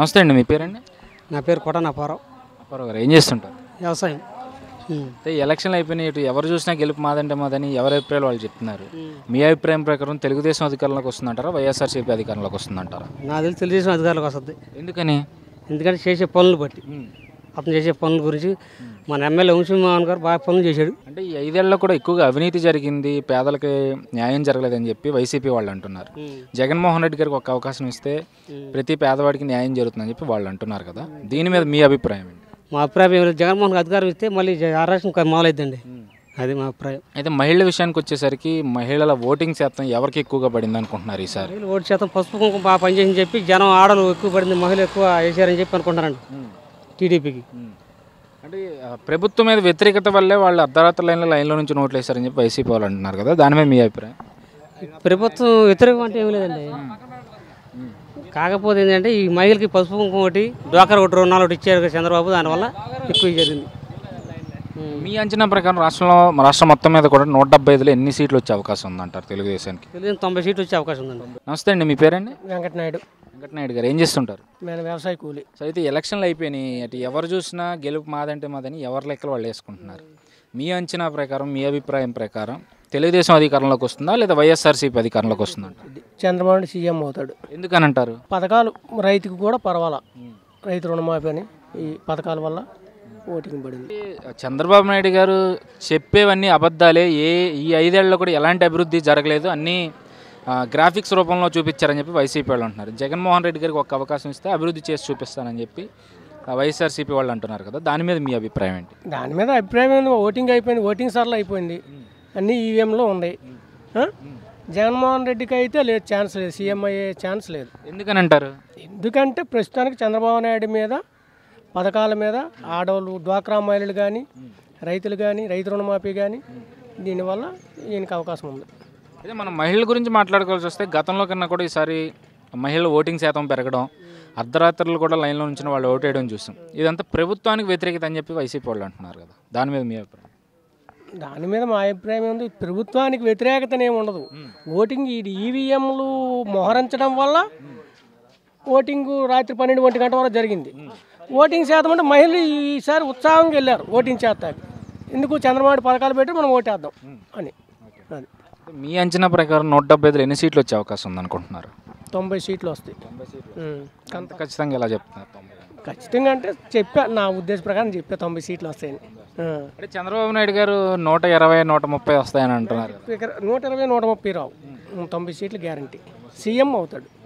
నమస్తే అండి మీ పేరండి నా పేరు కొట నాపారావు అప్పారావు గారు ఏం చేస్తుంటారు వ్యవసాయం అయితే ఈ ఎలక్షన్లు అయిపోయినాయి ఇటు ఎవరు చూసినా గెలుపు మాదంటే మాదని ఎవరి అభిప్రాయాలు వాళ్ళు చెప్తున్నారు మీ అభిప్రాయం ప్రకారం తెలుగుదేశం అధికారంలోకి వస్తుందంటారా వైఎస్ఆర్సీపీ అధికారంలోకి వస్తుందంటారా నా తెలిసి తెలుగుదేశం అధికారులకు వస్తుంది ఎందుకని ఎందుకంటే చేసే పనులు బట్టి అతను చేసే పనుల గురించి మన ఎమ్మెల్యే వంశీమోహన్ గారు బాగా పనులు చేశాడు అంటే ఈ ఐదేళ్లలో కూడా ఎక్కువగా అవినీతి జరిగింది పేదలకి న్యాయం జరగలేదని చెప్పి వైసీపీ వాళ్ళు అంటున్నారు జగన్మోహన్ రెడ్డి గారికి ఒక అవకాశం ఇస్తే ప్రతి పేదవాడికి న్యాయం జరుగుతుందని చెప్పి వాళ్ళు అంటున్నారు కదా దీని మీద మీ అభిప్రాయం ఏంటి మా అభిప్రాయం ఏమి లేదు. జగన్మోహన్ గారు అధికారం ఇస్తే మళ్ళీ ఆరాశం మొదలైద్దండి అది మా అభిప్రాయం అయితే మహిళల విషయానికి వచ్చేసరికి మహిళల ఓటింగ్ శాతం ఎవరికి ఎక్కువగా పడింది అనుకుంటున్నారు ఈసారి మహిళలు ఓటు శాతం పసుపు కుంకుమ బాగా పనిచేసింది చెప్పి జనం ఆడలు ఎక్కువ పడింది మహిళలు ఎక్కువ వేసారని చెప్పి అనుకుంటారండి టీడీపీకి అంటే ఆ, ప్రభుత్వం మీద వ్యతిరేకత వల్లే వాళ్ళు అర్ధరాత్రి లైన్లో లైన్లో నుంచి నోట్లు వేశారని చెప్పి వైసీపీ వాళ్ళు అంటున్నారు కదా దాని మీద మీ అభిప్రాయం ప్రభుత్వం వ్యతిరేకం అంటే ఏమి లేదండి కాకపోతే ఏంటంటే ఈ మహిళకి పసుపు కుంకుమ ఒకటి డోకర్ ఒకటి రెండు నాలుగు ఒకటి ఇచ్చారు కదా చంద్రబాబు దానివల్ల ఎక్కువ జరిగింది మీ అంచనా ప్రకారం రాష్ట్రంలో రాష్ట్రం మొత్తం మీద కూడా నూట డెబ్బై ఐదులో ఎన్ని సీట్లు వచ్చే అవకాశం ఉందంటారు తెలుగుదేశానికి తెలుగు తొంభై సీట్లు వచ్చే అవకాశం ఉందండి నమస్తే అండి మీ పేరండి వెంకటనాయుడు వెంకటనాయుడు గారు ఏం చేస్తుంటారు నేను వ్యవసాయ కూలి సో అయితే ఎలక్షన్లు అయిపోయినాయి అటు ఎవరు చూసినా గెలుపు మాదంటే మాదని ఎవరి లెక్కలు వాళ్ళు వేసుకుంటున్నారు మీ అంచనా ప్రకారం మీ అభిప్రాయం ప్రకారం తెలుగుదేశం అధికారంలోకి వస్తుందా లేదా వైఎస్ఆర్సీపీ అధికారంలోకి వస్తుందంట చంద్రబాబు నాయుడు సీఎం అవుతాడు ఎందుకని అంటారు పథకాలు రైతుకు కూడా పర్వాలా రైతు రుణమాఫీ అని ఈ పథకాల వల్ల ఓటింగ్ పడింది చంద్రబాబు నాయుడు గారు చెప్పేవన్నీ అబద్ధాలే ఏ ఈ ఐదేళ్లలో కూడా ఎలాంటి అభివృద్ధి జరగలేదు అన్నీ ఆ, గ్రాఫిక్స్ రూపంలో చూపించారని చెప్పి వైసీపీ వాళ్ళు అంటున్నారు జగన్మోహన్ రెడ్డి గారికి ఒక అవకాశం ఇస్తే అభివృద్ధి చేసి చూపిస్తానని చెప్పి ఆ, వైఎస్ఆర్సీపీ వాళ్ళు అంటున్నారు కదా దాని మీద మీ అభిప్రాయం ఏంటి దాని మీద అభిప్రాయం ఏంది ఓటింగ్ అయిపోయింది ఓటింగ్ సార్లు అయిపోయింది అన్నీ ఈవీఎంలో ఉన్నాయి ఆ? జగన్మోహన్ రెడ్డికి అయితే లేదు ఛాన్స్ లేదు సీఎం అయ్యే ఛాన్స్ లేదు ఎందుకని అంటారు ఎందుకంటే ప్రస్తుతానికి చంద్రబాబు నాయుడు మీద పథకాల మీద ఆడవాళ్ళు డ్వాక్రా మహిళలు కానీ రైతులు కానీ రైతు రుణమాఫీ కానీ దీనివల్ల ఈయనకి అవకాశం ఉంది అదే మనం మహిళల గురించి మాట్లాడుకోవాల్సి వస్తే గతంలో కన్నా కూడా ఈసారి మహిళల ఓటింగ్ శాతం పెరగడం అర్ధరాత్రులు కూడా లైన్లో ఉంచిన వాళ్ళు ఓటేయడం చూసాం ఇదంతా ప్రభుత్వానికి వ్యతిరేకత అని చెప్పి వైసీపీ వాళ్ళు అంటున్నారు కదా దాని మీద మీ అభిప్రాయం దాని మీద మా అభిప్రాయం ఉంది ప్రభుత్వానికి వ్యతిరేకతనే ఉండదు ఓటింగ్ ఇది ఈవీఎంలు మోహరించడం వల్ల ఓటింగ్ రాత్రి పన్నెండు ఒంటి గంట వరకు జరిగింది ఓటింగ్ శాతం అంటే మహిళలు ఈసారి ఉత్సాహంగా వెళ్ళారు ఓటింగ్ చేస్తాకి ఎందుకు చంద్రబాబు పథకాలు పెట్టి మనం ఓటేద్దాం అని అది మీ అంచనా ప్రకారం నూట డెబ్బై ఐదులో ఎన్ని సీట్లు వచ్చే అవకాశం ఉందనుకుంటున్నారు తొంభై సీట్లు వస్తాయి ఉం. అంత ఖచ్చితంగా ఎలా చెప్తున్నారు తొంభై ఖచ్చితంగా అంటే చెప్పా నా ఉద్దేశ ప్రకారం చెప్పా తొంభై సీట్లు వస్తాయని ఆ. అంటే చంద్రబాబు నాయుడు గారు నూట ఇరవై నూట ముప్పై వస్తాయని అంటున్నారు కదా. ఇక్కడ నూట ఇరవై నూట ముప్పై రావు ఉం, తొంభై సీట్లు గ్యారంటీ సీఎం అవుతాడు